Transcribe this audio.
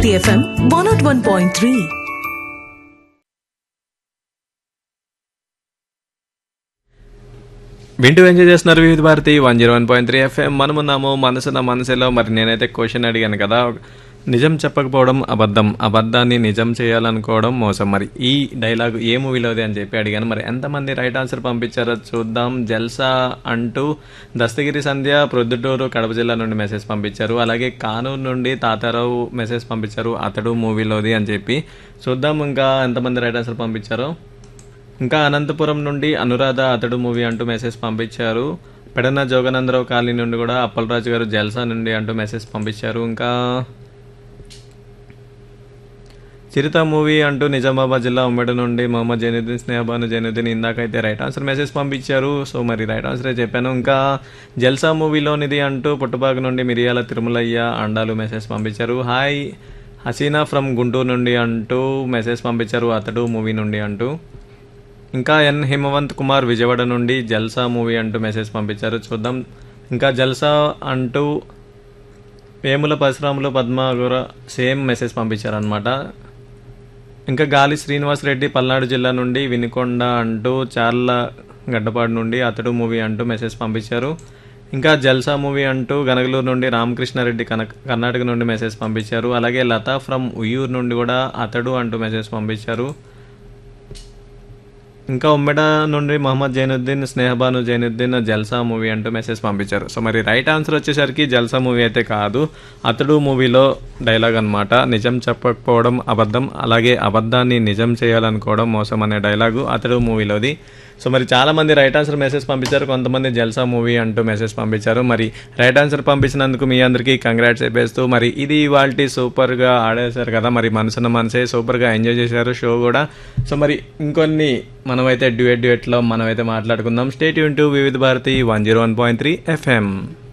Bharati FM one naught one point three వింటూ enjoy చేస్తున్నారు Vividh Bharati one zero one point three FM మనమున్నాము మనసున మనసులో మరి నేనైతే క్వశ్చన్ అడిగాను కదా నిజం చెప్పకపోవడం అబద్ధం అబద్ధాన్ని నిజం చేయాలనుకోవడం మోసం మరి ఈ డైలాగ్ ఏ మూవీలోది అని చెప్పి అడిగాను మరి ఎంతమంది రైట్ ఆన్సర్ పంపించారో చూద్దాం జల్సా అంటూ దస్తగిరి సంధ్య ప్రొద్దుటూరు కడప జిల్లా నుండి మెసేజ్ పంపించారు అలాగే కానూరు నుండి తాతారావు మెసేజ్ పంపించారు అతడు మూవీలోది అని చెప్పి చూద్దాం ఇంకా ఎంతమంది రైట్ ఆన్సర్ పంపించారో ఇంకా అనంతపురం నుండి అనురాధ అతడు మూవీ అంటూ మెసేజ్ పంపించారు పెడన జోగనందరావు కాలనీ నుండి కూడా అప్పలరాజు గారు జల్సా నుండి అంటూ మెసేజ్ పంపించారు ఇంకా చిరుత మూవీ అంటూ నిజామాబాద్ జిల్లా ఉమ్మడి నుండి మొహమ్మద్ జైనుద్దీన్ స్నేహబాను జైనుద్దీన్ ఇందాకైతే రైట్ ఆన్సర్ మెసేజ్ పంపించారు సో మరి రైట్ ఆన్సరే చెప్పాను ఇంకా జల్సా మూవీలోనిది అంటూ పుట్టుబాగు నుండి మిరియాల తిరుమలయ్య అండాలు మెసేజ్ పంపించారు హాయ్ హసీనా ఫ్రమ్ గుంటూరు నుండి అంటూ మెసేజ్ పంపించారు అతడు మూవీ నుండి అంటూ ఇంకా ఎన్ హిమవంత్ కుమార్ విజయవాడ నుండి జల్సా మూవీ అంటూ మెసేజ్ పంపించారు చూద్దాం ఇంకా జల్సా అంటూ వేముల పరశురాములు పద్మ కూడా సేమ్ మెసేజ్ పంపించారనమాట ఇంకా గాలి శ్రీనివాస్ రెడ్డి పల్నాడు జిల్లా నుండి వినుకొండ అంటూ చార్ల గడ్డపాడు నుండి అతడు మూవీ అంటూ మెసేజ్ పంపించారు ఇంకా జల్సా మూవీ అంటూ గనగలూరు నుండి రామకృష్ణారెడ్డి కన కర్ణాటక నుండి మెసేజ్ పంపించారు అలాగే లతా ఫ్రమ్ ఉయ్యూరు నుండి కూడా అతడు అంటూ మెసేజ్ పంపించారు ఇంకా ఉమ్మెడ నుండి మహమ్మద్ జైనుద్దీన్ స్నేహబాను జైనుద్దీన్ జల్సా మూవీ అంటూ మెసేజ్ పంపించారు సో మరి రైట్ ఆన్సర్ వచ్చేసరికి జల్సా మూవీ అయితే కాదు అతడు మూవీలో డైలాగ్ అన్నమాట నిజం చెప్పకపోవడం అబద్ధం అలాగే అబద్ధాన్ని నిజం చేయాలనుకోవడం మోసం అనే డైలాగు అతడు మూవీలోది సో మరి చాలా మంది రైట్ ఆన్సర్ మెసేజ్ పంపించారు కొంతమంది జల్సా మూవీ అంటూ మెసేజ్ పంపించారు మరి రైట్ ఆన్సర్ పంపించినందుకు మీ అందరికీ కంగ్రాట్స్ చెప్పేస్తూ మరి ఇది ఇవాళ సూపర్గా ఆడేశారు కదా మరి మనసున్న మనసే సూపర్గా ఎంజాయ్ చేశారు షో కూడా సో మరి ఇంకొన్ని మనమైతే డ్యూయట్ డ్యూయట్లో మనమైతే మాట్లాడుకుందాం స్టేట్ యూన్ to Vividh Bharati one zero one point three FM